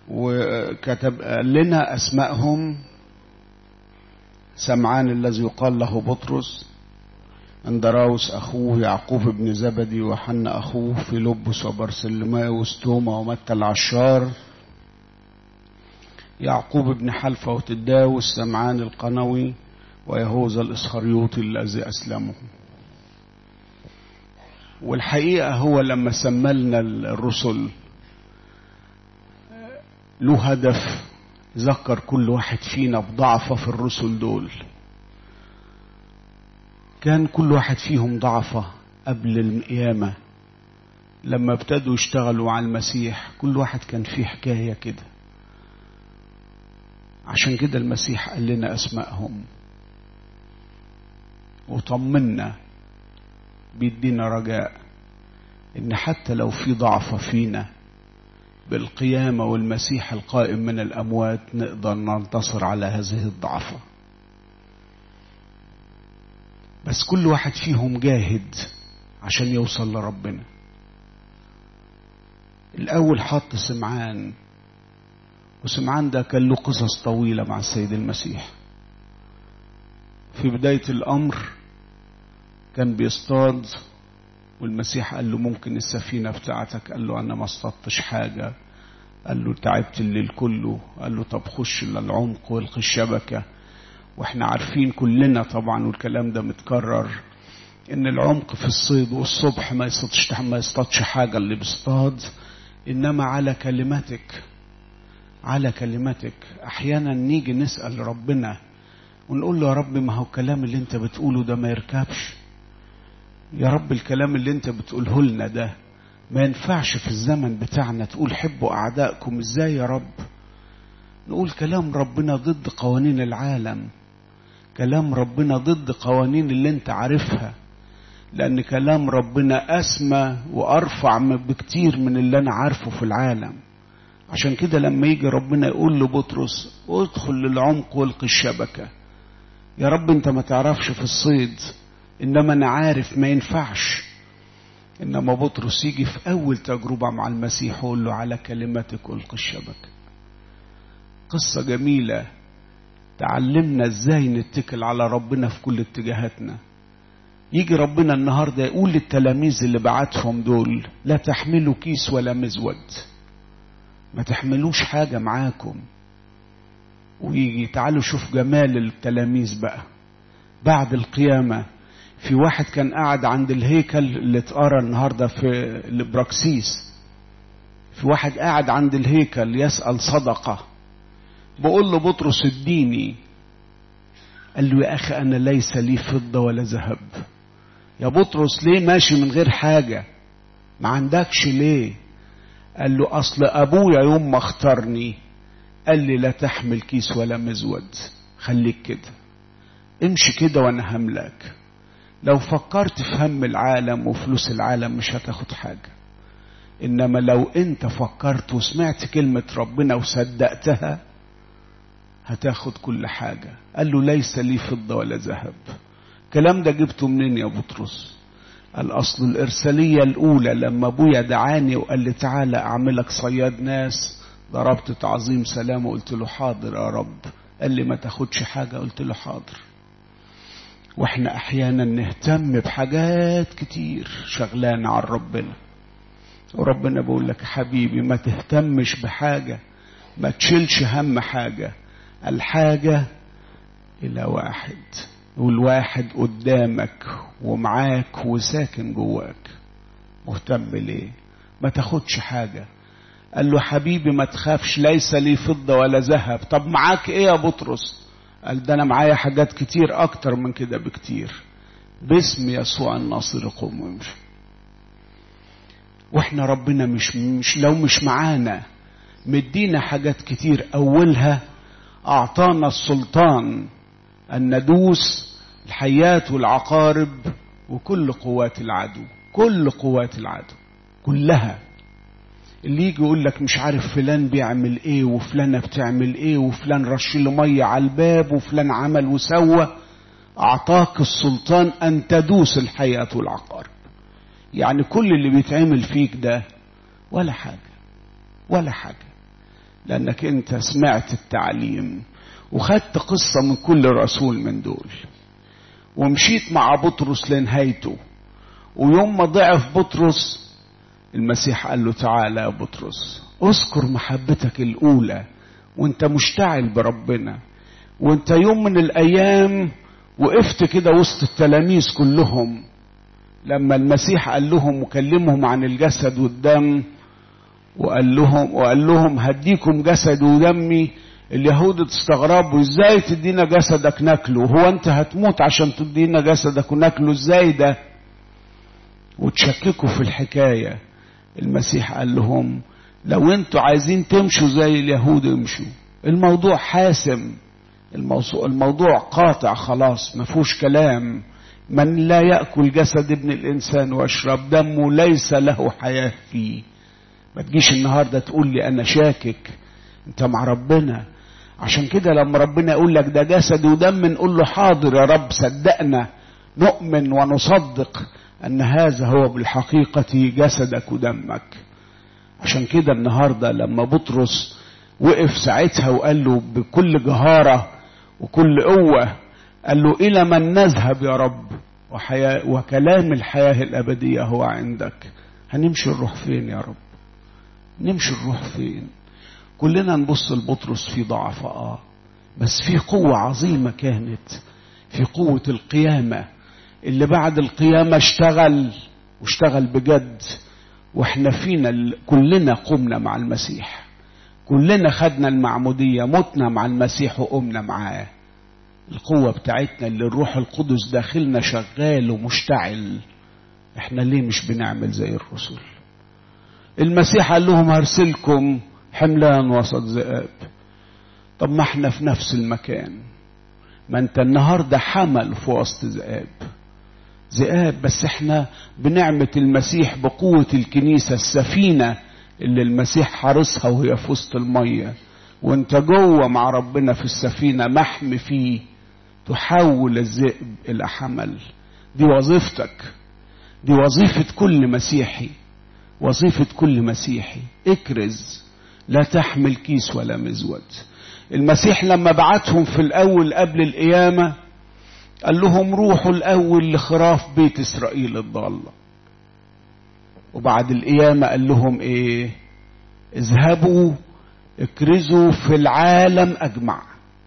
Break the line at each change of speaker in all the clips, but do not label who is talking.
وكتب لنا أسمائهم سمعان الذي يقال له بطرس اندراوس أخوه يعقوب بن زبدي وحنا أخوه فيلبس وبرسلماوس توما ومتى العشار يعقوب بن حلفة وتداوس سمعان القنوي ويهوذا الإسخريوطي الذي أسلمه والحقيقة هو لما سملنا الرسل له هدف ذكر كل واحد فينا بضعفه في الرسل دول كان كل واحد فيهم ضعفة قبل القيامة لما ابتدوا يشتغلوا على المسيح كل واحد كان فيه حكاية كده عشان كده المسيح قال لنا أسمائهم وطمنا بيدينا رجاء إن حتى لو في ضعفة فينا بالقيامة والمسيح القائم من الأموات نقدر ننتصر على هذه الضعفة بس كل واحد فيهم جاهد عشان يوصل لربنا الأول حط سمعان وسمعان ده كان له قصص طويلة مع السيد المسيح في بداية الأمر كان بيصطاد والمسيح قال له ممكن السفينة بتاعتك قال له أنا ما اصطدتش حاجة قال له تعبت الليل كله قال له طب خش للعمق والقي الشبكة واحنا عارفين كلنا طبعا والكلام ده متكرر ان العمق في الصيد والصبح ما يصطادش ما يصطادش حاجة اللي بيصطاد انما على كلمتك على كلمتك احيانا نيجي نسأل ربنا ونقول له يا رب ما هو الكلام اللي انت بتقوله ده ما يركبش يا رب الكلام اللي انت بتقوله لنا ده ما ينفعش في الزمن بتاعنا تقول حبوا اعدائكم ازاي يا رب نقول كلام ربنا ضد قوانين العالم كلام ربنا ضد قوانين اللي انت عارفها لان كلام ربنا اسمى وارفع بكتير من اللي انا عارفه في العالم عشان كده لما يجي ربنا يقول لبطرس ادخل للعمق والقي الشبكه يا رب انت ما تعرفش في الصيد انما انا عارف ما ينفعش انما بطرس يجي في اول تجربه مع المسيح ويقول له على كلمتك القي الشبكه قصه جميله تعلمنا ازاي نتكل على ربنا في كل اتجاهاتنا يجي ربنا النهارده يقول للتلاميذ اللي بعتهم دول لا تحملوا كيس ولا مزود ما تحملوش حاجه معاكم ويجي تعالوا شوف جمال التلاميذ بقى بعد القيامه في واحد كان قاعد عند الهيكل اللي اتقرا النهارده في البراكسيس في واحد قاعد عند الهيكل يسأل صدقة بقول له بطرس اديني قال له يا أخي أنا ليس لي فضة ولا ذهب يا بطرس ليه ماشي من غير حاجة ما عندكش ليه قال له أصل أبويا يوم ما اختارني قال لي لا تحمل كيس ولا مزود خليك كده امشي كده وانا هملك لو فكرت في هم العالم وفلوس العالم مش هتاخد حاجة إنما لو أنت فكرت وسمعت كلمة ربنا وصدقتها هتاخد كل حاجة قال له ليس لي فضة ولا ذهب الكلام ده جبته منين يا بطرس قال أصل الإرسالية الأولى لما أبويا دعاني وقال لي تعالى أعملك صياد ناس ضربت تعظيم سلام وقلت له حاضر يا رب قال لي ما تاخدش حاجة قلت له حاضر واحنا احيانا نهتم بحاجات كتير شغلانة عن ربنا وربنا بيقول لك حبيبي ما تهتمش بحاجة ما تشيلش هم حاجة الحاجة إلى واحد والواحد قدامك ومعاك وساكن جواك مهتم ليه ما تاخدش حاجة قال له حبيبي ما تخافش ليس لي فضة ولا ذهب طب معاك ايه يا بطرس قال ده انا معايا حاجات كتير اكتر من كده بكتير باسم يسوع الناصر قوم وامشي واحنا ربنا مش مش لو مش معانا مدينا حاجات كتير اولها اعطانا السلطان ان ندوس الحيات والعقارب وكل قوات العدو كل قوات العدو كلها اللي يجي يقول لك مش عارف فلان بيعمل ايه وفلانة بتعمل ايه وفلان رش له ميه على الباب وفلان عمل وسوى اعطاك السلطان ان تدوس الحياة والعقارب يعني كل اللي بيتعمل فيك ده ولا حاجة ولا حاجة لأنك أنت سمعت التعليم وخدت قصة من كل رسول من دول ومشيت مع بطرس لنهايته ويوم ما ضعف بطرس المسيح قال له تعالى يا بطرس اذكر محبتك الأولى وانت مشتعل بربنا وانت يوم من الأيام وقفت كده وسط التلاميذ كلهم لما المسيح قال لهم وكلمهم عن الجسد والدم وقال لهم وقال لهم هديكم جسد ودمي اليهود استغربوا ازاي تدينا جسدك ناكله هو انت هتموت عشان تدينا جسدك وناكله ازاي ده وتشككوا في الحكاية المسيح قال لهم لو انتوا عايزين تمشوا زي اليهود امشوا الموضوع حاسم الموضوع, الموضوع قاطع خلاص ما فيهوش كلام من لا يأكل جسد ابن الإنسان ويشرب دمه ليس له حياة فيه ما تجيش النهاردة تقول لي أنا شاكك أنت مع ربنا عشان كده لما ربنا يقول لك ده جسد ودم نقول له حاضر يا رب صدقنا نؤمن ونصدق أن هذا هو بالحقيقة جسدك ودمك عشان كده النهاردة لما بطرس وقف ساعتها وقال له بكل جهارة وكل قوة قال له إلى من نذهب يا رب وحياة وكلام الحياة الأبدية هو عندك هنمشي نروح فين يا رب نمشي نروح فين كلنا نبص لبطرس في ضعف اه بس في قوة عظيمة كانت في قوة القيامة اللي بعد القيامة اشتغل واشتغل بجد واحنا فينا كلنا قمنا مع المسيح كلنا خدنا المعمودية متنا مع المسيح وقمنا معاه القوة بتاعتنا اللي الروح القدس داخلنا شغال ومشتعل احنا ليه مش بنعمل زي الرسل المسيح قال لهم هرسلكم حملان وسط ذئاب طب ما احنا في نفس المكان ما انت النهاردة حمل في وسط ذئاب ذئاب بس احنا بنعمة المسيح بقوة الكنيسة السفينة اللي المسيح حارسها وهي في وسط المية وانت جوه مع ربنا في السفينة محمي فيه تحول الذئب إلى حمل دي وظيفتك دي وظيفة كل مسيحي وظيفة كل مسيحي اكرز لا تحمل كيس ولا مزود المسيح لما بعتهم في الأول قبل القيامة قال لهم روحوا الأول لخراف بيت إسرائيل الضالة وبعد القيامة قال لهم إيه اذهبوا اكرزوا في العالم أجمع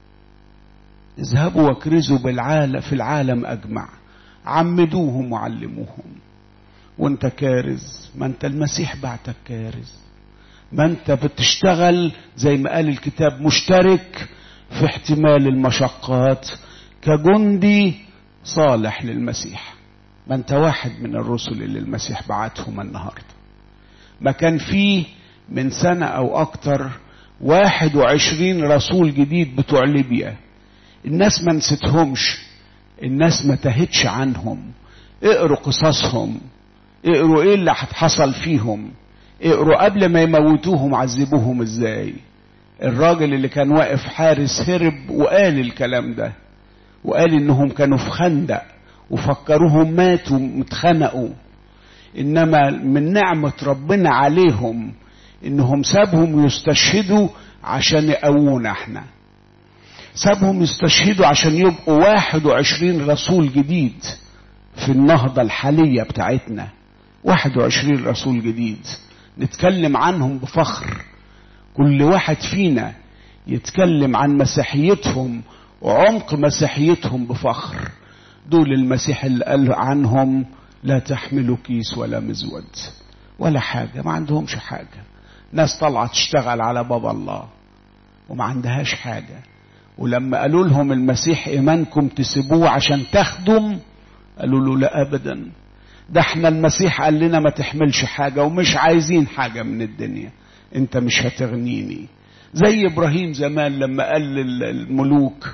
اذهبوا واكرزوا بالعالم في العالم أجمع عمدوهم وعلموهم وانت كارز ما انت المسيح بعتك كارز ما انت بتشتغل زي ما قال الكتاب مشترك في احتمال المشقات كجندي صالح للمسيح ما انت واحد من الرسل اللي المسيح بعتهم النهارده ما كان فيه من سنة او اكتر واحد وعشرين رسول جديد بتوع ليبيا الناس ما نسيتهمش الناس ما تهتش عنهم اقروا قصصهم اقروا ايه اللي حصل فيهم اقروا قبل ما يموتوهم عذبوهم ازاي الراجل اللي كان واقف حارس هرب وقال الكلام ده وقال انهم كانوا في خندق وفكروهم ماتوا متخنقوا انما من نعمة ربنا عليهم انهم سابهم يستشهدوا عشان يقوونا احنا سابهم يستشهدوا عشان يبقوا واحد وعشرين رسول جديد في النهضة الحالية بتاعتنا واحد وعشرين رسول جديد نتكلم عنهم بفخر كل واحد فينا يتكلم عن مسيحيتهم وعمق مسيحيتهم بفخر دول المسيح اللي قال عنهم لا تحملوا كيس ولا مزود ولا حاجة ما عندهمش حاجة ناس طالعة تشتغل على باب الله وما عندهاش حاجة ولما قالوا لهم المسيح إيمانكم تسيبوه عشان تخدم قالوا له لا أبدا ده احنا المسيح قال لنا ما تحملش حاجة ومش عايزين حاجة من الدنيا انت مش هتغنيني زي ابراهيم زمان لما قال للملوك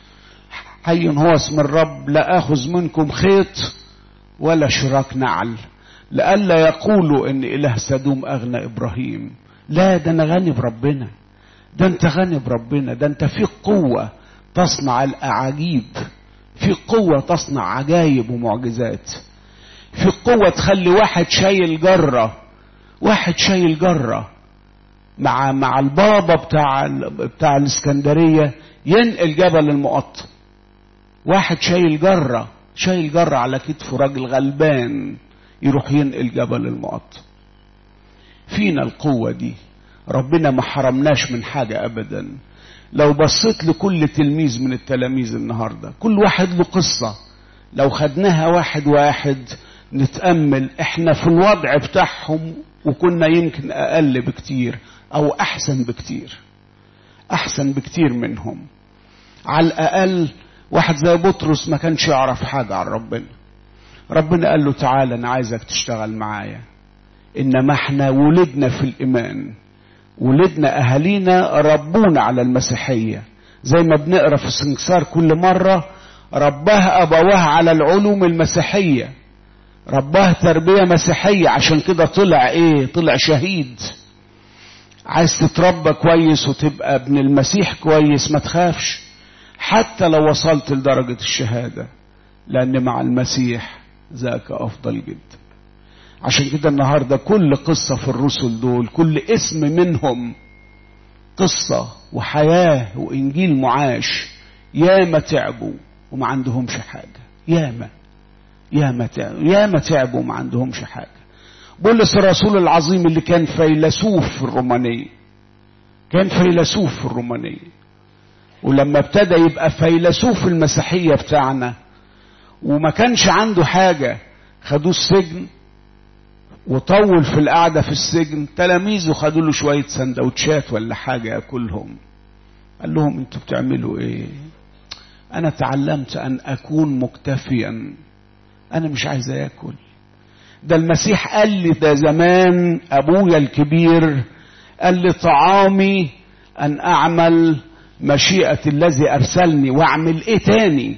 حي هو اسم الرب لا اخذ منكم خيط ولا شراك نعل لئلا يقولوا ان اله سدوم اغنى ابراهيم لا ده انا غني بربنا ده انت غني بربنا ده انت فيك قوة تصنع الاعاجيب في قوة تصنع عجايب ومعجزات في قوة تخلي واحد شايل جرة واحد شايل جرة مع مع البابا بتاع بتاع الاسكندريه ينقل جبل المقطم واحد شايل جره شايل جره على كتفه راجل غلبان يروح ينقل جبل المقطم فينا القوه دي ربنا ما حرمناش من حاجه ابدا لو بصيت لكل تلميذ من التلاميذ النهارده كل واحد له قصه لو خدناها واحد واحد نتامل احنا في الوضع بتاعهم وكنا يمكن اقل بكتير او احسن بكتير احسن بكتير منهم على الاقل واحد زي بطرس ما كانش يعرف حاجه عن ربنا ربنا قال له تعالى انا عايزك تشتغل معايا انما احنا ولدنا في الايمان ولدنا اهالينا ربونا على المسيحيه زي ما بنقرا في السنكسار كل مره رباه ابواه على العلوم المسيحيه رباه تربيه مسيحيه عشان كده طلع ايه طلع شهيد عايز تتربى كويس وتبقى ابن المسيح كويس ما تخافش حتى لو وصلت لدرجه الشهاده لان مع المسيح ذاك افضل جدا عشان كده النهارده كل قصه في الرسل دول كل اسم منهم قصه وحياه وانجيل معاش ياما تعبوا وما عندهمش حاجه ياما ياما تعبوا ياما تعبوا وما عندهمش حاجه بولس الرسول العظيم اللي كان فيلسوف في الرومانيه كان فيلسوف في الرومانيه ولما ابتدى يبقى فيلسوف المسيحيه بتاعنا وما كانش عنده حاجه خدوه السجن وطول في القعده في السجن تلاميذه خدوا له شويه سندوتشات ولا حاجه ياكلهم قال لهم انتوا بتعملوا ايه انا تعلمت ان اكون مكتفيا انا مش عايز اكل ده المسيح قال لي ده زمان ابويا الكبير قال لي طعامي ان اعمل مشيئه الذي ارسلني واعمل ايه تاني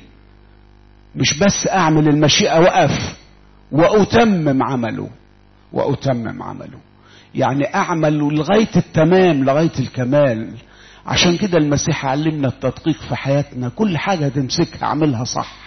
مش بس اعمل المشيئه وقف واتمم عمله واتمم عمله يعني اعمل لغايه التمام لغايه الكمال عشان كده المسيح علمنا التدقيق في حياتنا كل حاجه تمسكها اعملها صح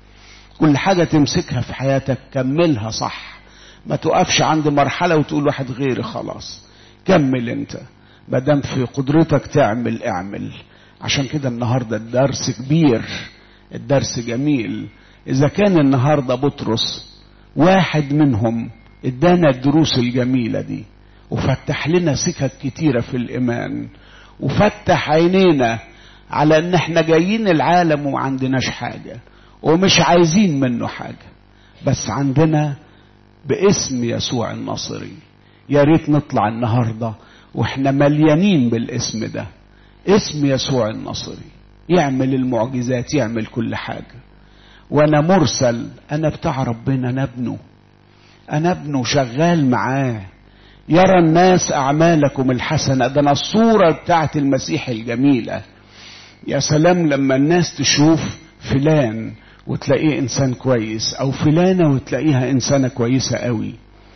كل حاجه تمسكها في حياتك كملها صح ما تقفش عند مرحله وتقول واحد غيري خلاص كمل انت ما دام في قدرتك تعمل اعمل عشان كده النهارده الدرس كبير الدرس جميل اذا كان النهارده بطرس واحد منهم ادانا الدروس الجميله دي وفتح لنا سكك كتيره في الايمان وفتح عينينا على ان احنا جايين العالم وما عندناش حاجه ومش عايزين منه حاجه بس عندنا باسم يسوع الناصري يا ريت نطلع النهارده واحنا مليانين بالاسم ده اسم يسوع الناصري يعمل المعجزات يعمل كل حاجه وانا مرسل انا بتاع ربنا انا ابنه انا ابنه شغال معاه يرى الناس اعمالكم الحسنه ده انا الصوره بتاعت المسيح الجميله يا سلام لما الناس تشوف فلان وتلاقيه انسان كويس او فلانه وتلاقيها انسانه كويسه قوي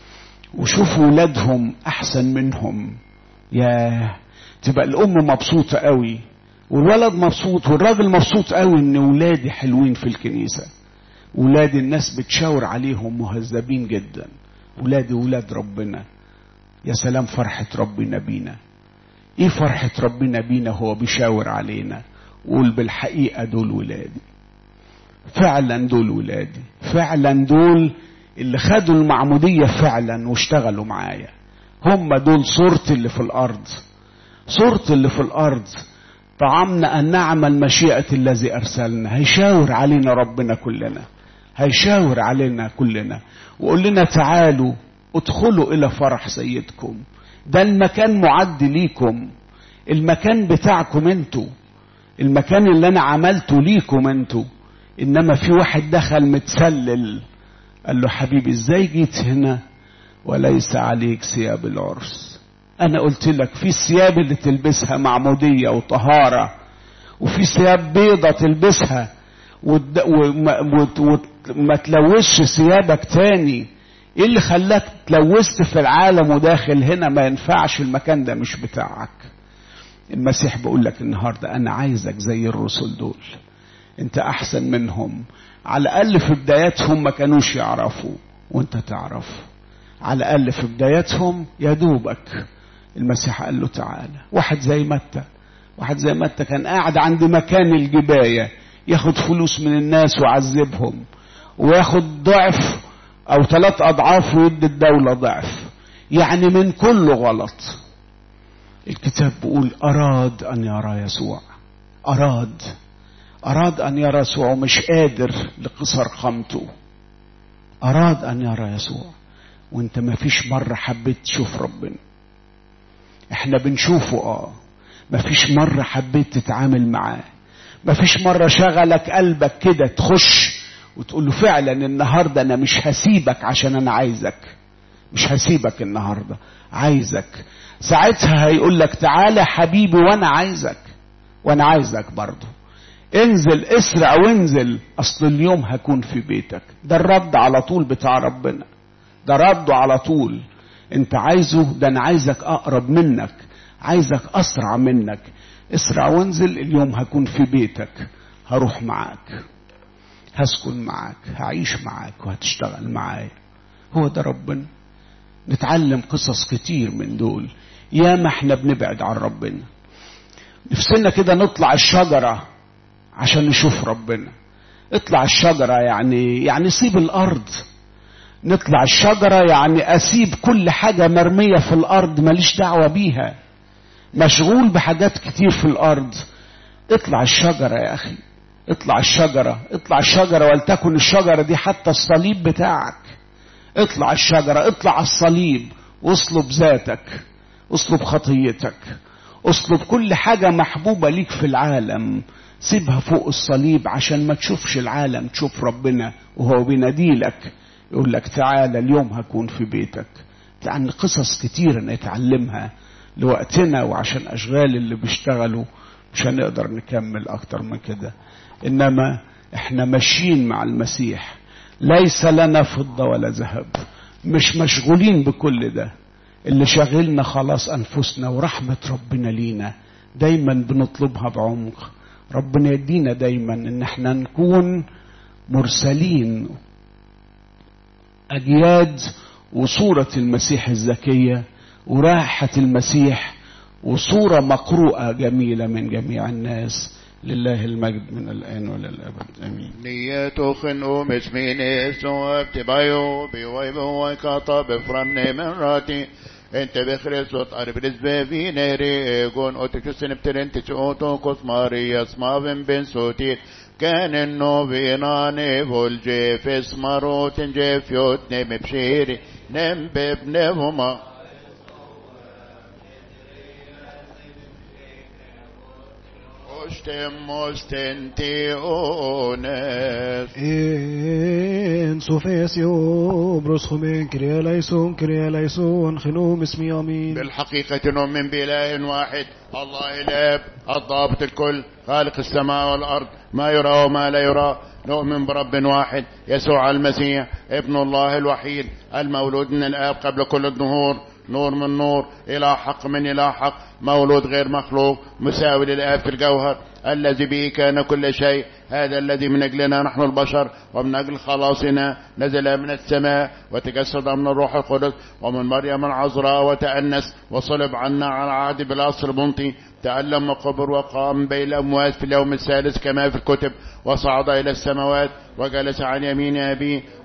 وشوفوا ولادهم احسن منهم يا تبقى الام مبسوطه قوي والولد مبسوط والراجل مبسوط قوي ان ولادي حلوين في الكنيسه ولاد الناس بتشاور عليهم مهذبين جدا ولادي ولاد ربنا يا سلام فرحة ربنا بينا ايه فرحة ربنا بينا هو بيشاور علينا وقول بالحقيقة دول ولادي فعلا دول ولادي فعلا دول اللي خدوا المعمودية فعلا واشتغلوا معايا هم دول صورتي اللي في الأرض صورتي اللي في الأرض طعمنا أن نعمل مشيئة الذي أرسلنا هيشاور علينا ربنا كلنا هيشاور علينا كلنا وقول لنا تعالوا ادخلوا إلى فرح سيدكم ده المكان معد ليكم المكان بتاعكم انتوا المكان اللي انا عملته ليكم انتوا انما في واحد دخل متسلل قال له حبيبي ازاي جيت هنا وليس عليك ثياب العرس انا قلت لك في الثياب اللي تلبسها معموديه وطهاره وفي ثياب بيضه تلبسها وما تلوثش ثيابك تاني ايه اللي خلاك تلوثت في العالم وداخل هنا ما ينفعش المكان ده مش بتاعك المسيح بيقول لك النهارده انا عايزك زي الرسل دول انت احسن منهم على الاقل في بداياتهم ما كانوش يعرفوا وانت تعرف على الاقل في بداياتهم يا دوبك المسيح قال له تعالى واحد زي متى واحد زي متى كان قاعد عند مكان الجباية ياخد فلوس من الناس ويعذبهم وياخد ضعف او ثلاث اضعاف ويدي الدولة ضعف يعني من كله غلط الكتاب بيقول اراد ان يرى يسوع اراد اراد ان يرى يسوع ومش قادر لقصر قامته اراد ان يرى يسوع وانت ما فيش مرة حبيت تشوف ربنا احنا بنشوفه اه ما فيش مرة حبيت تتعامل معاه ما فيش مرة شغلك قلبك كده تخش وتقول له فعلا النهاردة انا مش هسيبك عشان انا عايزك مش هسيبك النهاردة عايزك ساعتها هيقول لك تعالى حبيبي وانا عايزك وانا عايزك برضه انزل اسرع وانزل اصل اليوم هكون في بيتك ده الرد على طول بتاع ربنا ده رده على طول انت عايزه ده انا عايزك اقرب منك عايزك اسرع منك اسرع وانزل اليوم هكون في بيتك هروح معاك هسكن معاك هعيش معاك وهتشتغل معايا هو ده ربنا نتعلم قصص كتير من دول ياما احنا بنبعد عن ربنا نفسنا كده نطلع الشجرة عشان نشوف ربنا اطلع الشجرة يعني يعني سيب الأرض نطلع الشجرة يعني أسيب كل حاجة مرمية في الأرض ماليش دعوة بيها مشغول بحاجات كتير في الأرض اطلع الشجرة يا أخي اطلع الشجرة اطلع الشجرة ولتكن الشجرة دي حتى الصليب بتاعك اطلع الشجرة اطلع الصليب واصلب ذاتك اصلب خطيتك اصلب كل حاجة محبوبة ليك في العالم سيبها فوق الصليب عشان ما تشوفش العالم تشوف ربنا وهو بيناديلك يقول لك تعالى اليوم هكون في بيتك يعني قصص كتيرة نتعلمها لوقتنا وعشان أشغال اللي بيشتغلوا مش هنقدر نكمل أكتر من كده إنما إحنا ماشيين مع المسيح ليس لنا فضة ولا ذهب مش مشغولين بكل ده اللي شاغلنا خلاص أنفسنا ورحمة ربنا لينا دايما بنطلبها بعمق ربنا يدينا دايما ان احنا نكون مرسلين اجياد وصورة المسيح الزكية وراحة المسيح وصورة مقروءة جميلة من جميع الناس لله المجد من الآن وللأبد آمين
نيتو خنو مسميني سواب تبايو بيويبو ويكاطا بفرن من راتي انت بخريسوس اربرز بي نيري جون اوتكسن بترن تشوتو كوسماري يسمافن بن صوتي كان انه بيناني فولجي في سماروت جي فيوت نم بشيري نم بابنهما اشتم مستنتي اونس
إن سوفيسيو بروسخومين كريا ليسون كريا ليسون خنوم اسمي أمين
بالحقيقة نؤمن بإله واحد الله الاب الضابط الكل خالق السماء والأرض ما يرى وما لا يرى نؤمن برب واحد يسوع المسيح ابن الله الوحيد المولود من الآب قبل كل الظهور نور من نور إلى حق من إلى حق مولود غير مخلوق مساوي للآب في الجوهر الذي به كان كل شيء هذا الذي من أجلنا نحن البشر ومن أجل خلاصنا نزل من السماء وتجسد من الروح القدس ومن مريم العذراء وتأنس وصلب عنا على عهد بالأصر بنطي تألم وقبر وقام بين الأموات في اليوم الثالث كما في الكتب وصعد إلى السماوات وجلس عن يمين أبيه